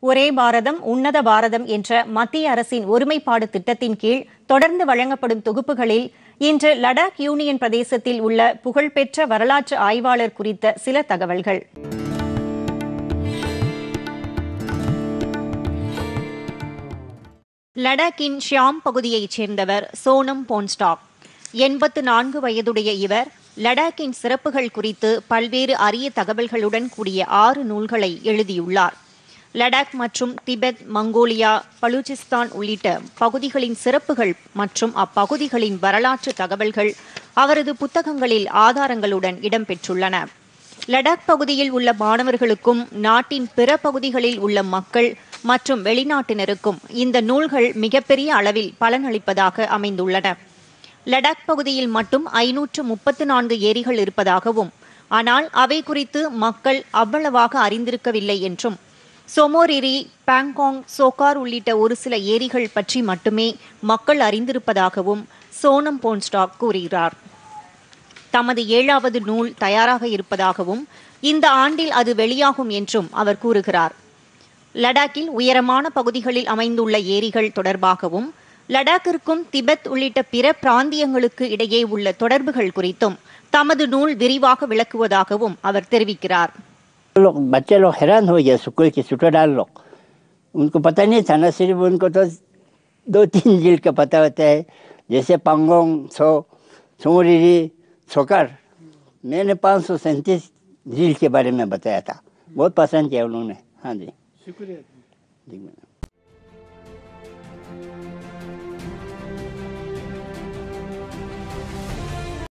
ஒரே பாரதம் உன்னத பாரதம் என்ற மத்திய அரசின் ஒருமைப்பாடு திட்டத்தின் கீழ் தொடர்ந்து வழங்கப்படும் தொகுப்புகளில் இன்று லடாக் யூனியன் பிரதேசத்தில் உள்ள புகழ்பெற்ற வரலாற்று ஆய்வாளர் குறித்த சில தகவல்கள் லடாக்கின் ஷியாம் பகுதியைச் சேர்ந்தவர் சோனம் போன்ஸ்டாக் எண்பத்து நான்கு வயதுடைய இவர் லடாக்கின் சிறப்புகள் குறித்து பல்வேறு அரிய தகவல்களுடன் கூடிய ஆறு நூல்களை எழுதியுள்ளார் லடாக் மற்றும் திபெத் மங்கோலியா பலூச்சிஸ்தான் உள்ளிட்ட பகுதிகளின் சிறப்புகள் மற்றும் அப்பகுதிகளின் வரலாற்று தகவல்கள் அவரது புத்தகங்களில் ஆதாரங்களுடன் இடம்பெற்றுள்ளன லடாக் பகுதியில் உள்ள மாணவர்களுக்கும் நாட்டின் பிற பகுதிகளில் உள்ள மக்கள் மற்றும் வெளிநாட்டினருக்கும் இந்த நூல்கள் மிகப்பெரிய அளவில் பலனளிப்பதாக அமைந்துள்ளன லடாக் பகுதியில் மட்டும் ஐநூற்று முப்பத்து நான்கு ஏரிகள் இருப்பதாகவும் ஆனால் அவை குறித்து மக்கள் அவ்வளவாக அறிந்திருக்கவில்லை என்றும் சொமோரிரி பாங்காங் சோகார் உள்ளிட்ட ஒரு சில ஏரிகள் பற்றி மட்டுமே மக்கள் அறிந்திருப்பதாகவும் சோனம் போன்ஸ்டாக் கூறுகிறார் தமது ஏழாவது நூல் தயாராக இருப்பதாகவும் இந்த ஆண்டில் அது வெளியாகும் என்றும் அவர் கூறுகிறார் லடாக்கில் உயரமான பகுதிகளில் அமைந்துள்ள ஏரிகள் தொடர்பாகவும் லடாக்கிற்கும் திபெத் உள்ளிட்ட பிற பிராந்தியங்களுக்கு இடையே உள்ள தொடர்புகள் குறித்தும் தமது நூல் விரிவாக விளக்குவதாகவும் அவர் தெரிவிக்கிறார் लोग बच्चे लोग हैरान हो गए स्कूल के स्टूडेंट लोग उनको पता नहीं था ना सिर्फ उनको तो दो तीन झील का पता होता है जैसे पांगोंग सो सोमरीरी सोकर मैंने पाँच सौ सैंतीस झील के बारे में बताया था बहुत पसंद किया उन्होंने हाँ जी शुक्रिया जी मैडम